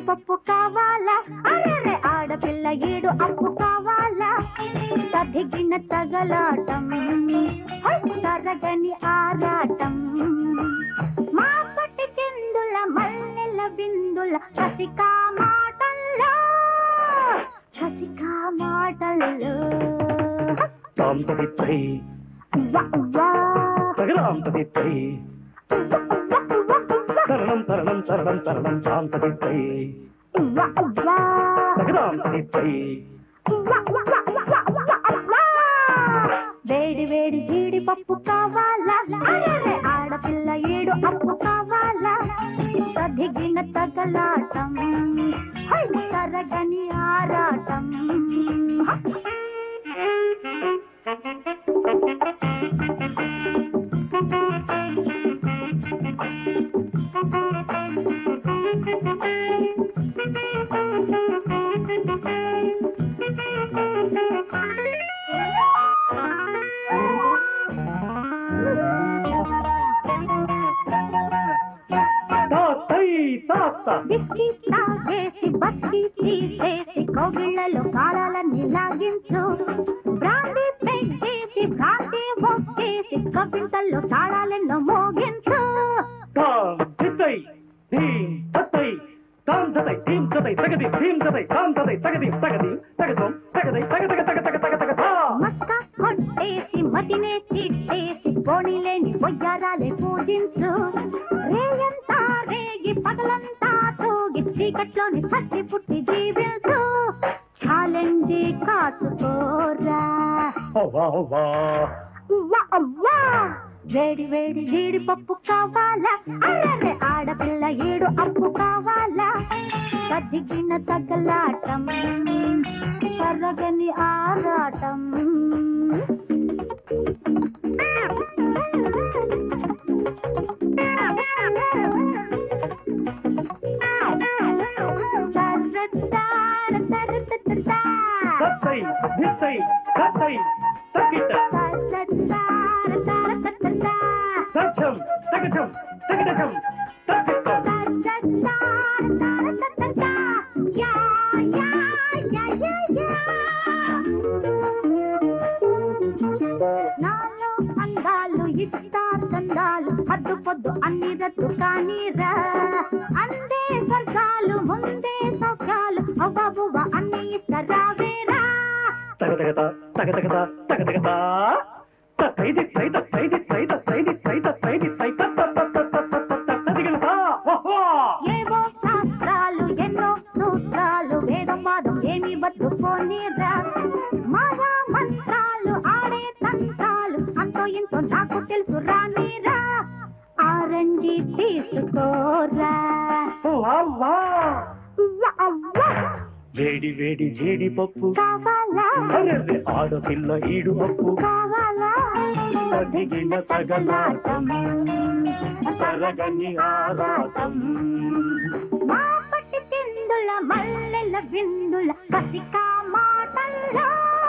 జీడిపప్పు కావాలా అరే ఆడపిల్ల ఏడు అప్పు కావాలా తదిగిన తగలాటం హై, తరగని ఆరాటం మా పట్టి చిందుల మల్లెల బిందుల రసికా మాటల్లో రసికా మాటల్లో తాం తదిత్తై అవ్వా, అవ్వా, తగదాం తదిత్తై అవ్వా, అవ్వా, అవ్వా, తరణం తరణం తరణం తరణం తాం తదిత్తై అవ్వా, అవ్వా. తగదాం తదిత్తై వేడి వేడి జీడిపప్పు కావాలా అరెరే, ఆడపిల్ల ఏడు అప్పు కావాలా తదిగిన తగలాటం హై, తరగని ఆరాటం తాతై తాత బిస్కీ తాగేసి బస్కీ తీసేసి కోగిళ్ళలో కాలాలన్నీ లాగించు బ్రాండీ పెగ్గేసి భ్రాంతి మొక్కేసి కవితల్లో తాళాలెన్నో మోగించు తాం తిత్తై ధీం తత్తై తాం తతై ధీం తతై తగది ధీం తతై తాం తతై తగది తగది తగదం తగదై తగ తగ తగ తగ తగ తగ తా మస్కా కొట్టేసి మతినే తిట్టేసి పోనీలేని పొయ్యారాలే పూజించు రేయంతా రేగి పగలంతా తూగి చీకట్లోని చచ్చి పుట్టి జీవించు ఛాలెంజీ కాసుకోరా అవ్వా అవ్వా అవ్వా అవ్వా వేడి వేడి జీడిపప్పు కావాలా అరే ఆడపిల్ల ఏడు అప్పు కావాలా కదిగిన తగలాటం కరగని ఆరాటం సరదార తరతతతా. తత్తై ధిత్తై తత్తై తక్కిట సరదార తరతతతా. తచ్చం తగటం తగటం తక్కిటం సరదార తరతతతా. యా, యా, యా, యా, యా. నాలో అందాలు ఇస్తా చందాలు హద్దు పొద్దు అన్ని రద్దు కానీరా అందే స్వర్గాలు ముందే సౌఖ్యాలు అవ్వబువ్వ అన్ని ఇస్తారావేరా తగతగత తగతగత తగతగత తత్తైది తై తత్తైది తై తత్తైది తై తత్తైది తై తత్తదిగలత ఏవో శాస్త్రాలు ఎన్నో సూత్రాలు వేదం వాదం ఏమి బతుకోనిరా మాయా మంత్రాలు ఆడే తంత్రాలు అంతో ఇంతో నాకు తెలుసు రానిరా ఆరంజి తీసుకోరా అవ్వా ఉవ్వ, అవ్వ. వేడి వేడి జీడిపప్పు కావాలా అరెరె ఆడపిల్ల ఈడు పప్పు కావాలా తదిగిన తగలాటం తరగని ఆరాటం మా పట్టి చిందుల మల్లెల బిందుల కసికా మాటల్లో